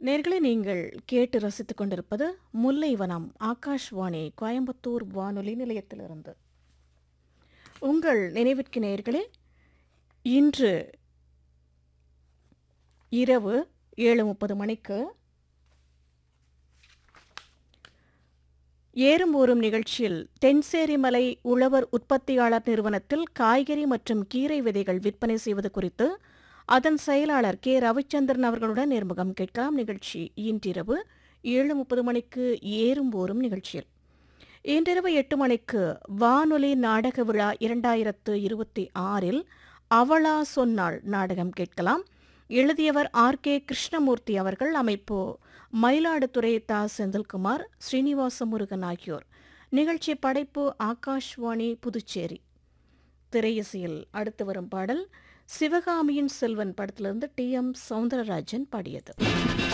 நேர்களை நீங்கள் கேட்டு ரசித்துக் கொண்டிருப்பது முல்லைவனம் ஆகாஷ்வாணி கோயம்புத்தூர் வானொலி நிலையத்திலிருந்து உங்கள் நினைவிற்கு நேர்களே இன்று இரவு ஏழு முப்பது மணிக்கு ஏறும் ஊறும் நிகழ்ச்சியில் தென்சேரிமலை உழவர் உற்பத்தியாளர் நிறுவனத்தில் காய்கறி மற்றும் கீரை விதைகள் விற்பனை செய்வது குறித்து அதன் செயலாளர் கே ரவிச்சந்திரன் அவர்களுடன் நேர்முகம் கேட்கலாம் நிகழ்ச்சி இன்றிரவு ஏழு முப்பது மணிக்கு ஏறும் ஊறும் நிகழ்ச்சியில் இன்றிரவு எட்டு மணிக்கு வானொலி நாடக விழா இரண்டாயிரத்து இருபத்தி ஆறில் அவளா சொன்னாள் நாடகம் கேட்கலாம் எழுதியவர் ஆர் கே கிருஷ்ணமூர்த்தி அவர்கள் அமைப்பு மயிலாடுதுறை தா செந்தில்குமார் ஸ்ரீனிவாச முருகன் ஆகியோர் நிகழ்ச்சி படைப்பு ஆகாஷ்வாணி புதுச்சேரி திரையிசையில் அடுத்து வரும் பாடல் சிவகாமியின் செல்வன் படத்திலிருந்து டி எம் சவுந்தரராஜன் பாடியது